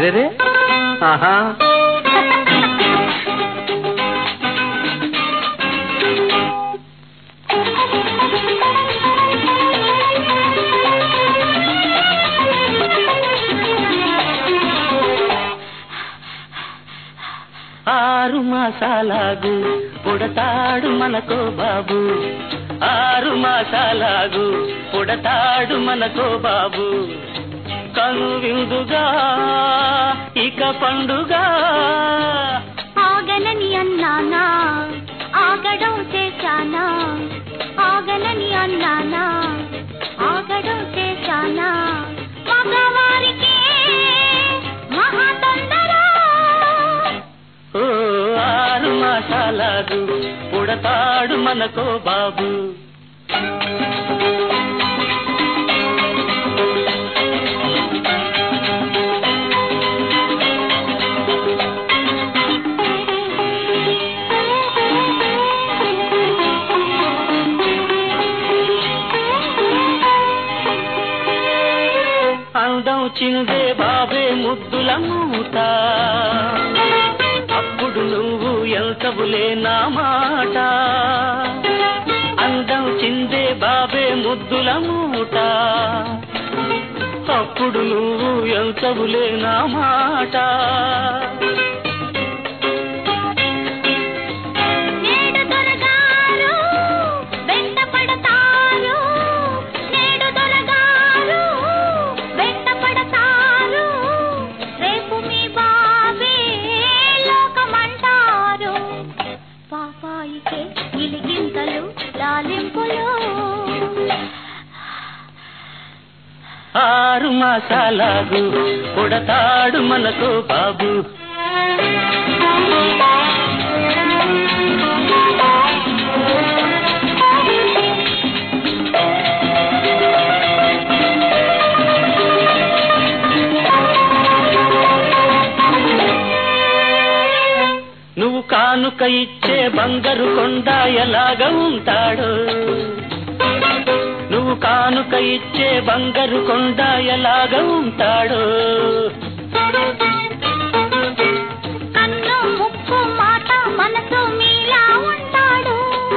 అరే ఆహా ఆరు మాసాలాగు పుడతాడు మనకో బాబు ఆరు మాసాలాగు పుడతాడు మనకో బాబు కను విందుగా ఇక పండుగ ఆగనని అన్నానా ఆగడం చేశానా ఆగనని అన్నానా ఆగడం చేశానా మగవారికి మహా తొందర ఓ ఆరు మాసాలాగు పుడతాడు మనకో బాబు అందం చిందే బాబే ముద్దుల మూట అప్పుడు నువ్వు ఎంతవులే నా మాట అందం చిందే బాబే ముద్దుల మూట అప్పుడు నువ్వు ఎంతవులే నా మాట నేడు దొరగారు వెంట పడతారు నేడు దొరగారు వెంట పడతారు రేపు మీ బాబే లోకమంటారు పాపాయికే గిలిగింతలు లాలింపులు ఆరు మాసాలాగు పుడతాడు మనకు బాబు నువ్వు కానుక ఇచ్చే బంగారు కొండ ఎలాగ ఉంటాడు నువ్వు కానుక ఇచ్చే బంగారు కొండ ఎలాగ ఉంటాడు కన్ను ముక్కు మాట మనసు మీలా ఉంటాడు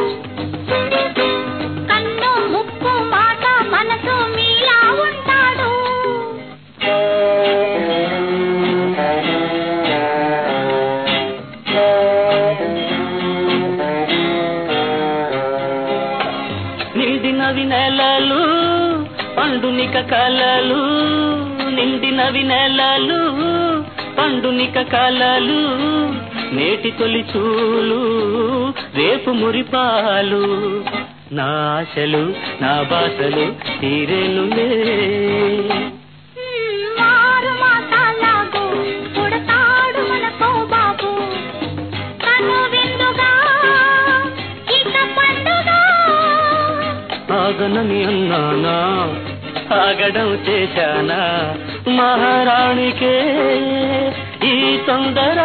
కన్ను ముక్కు మాట మనసు మీలా ఉంటాడు నిండినవి నెలలు పండునిక కలలు నిండినవి నెలలు పండునిక కలలు నేటి తొలి చూలు రేపు మురిపాలు నా ఆశలు నా బాసలు తీరేనులే మారు మాసాలాగు పుడతాడు మనకో బాబు కను విందుగా ఇక పండుగ ఆగనని అన్నానా ఆగడం చేశానా మహారాణికే ఈ తొందర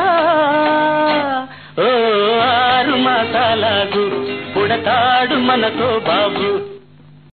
ఓ ఆరు మాసాలాగు పుడతాడు మనతో బాబు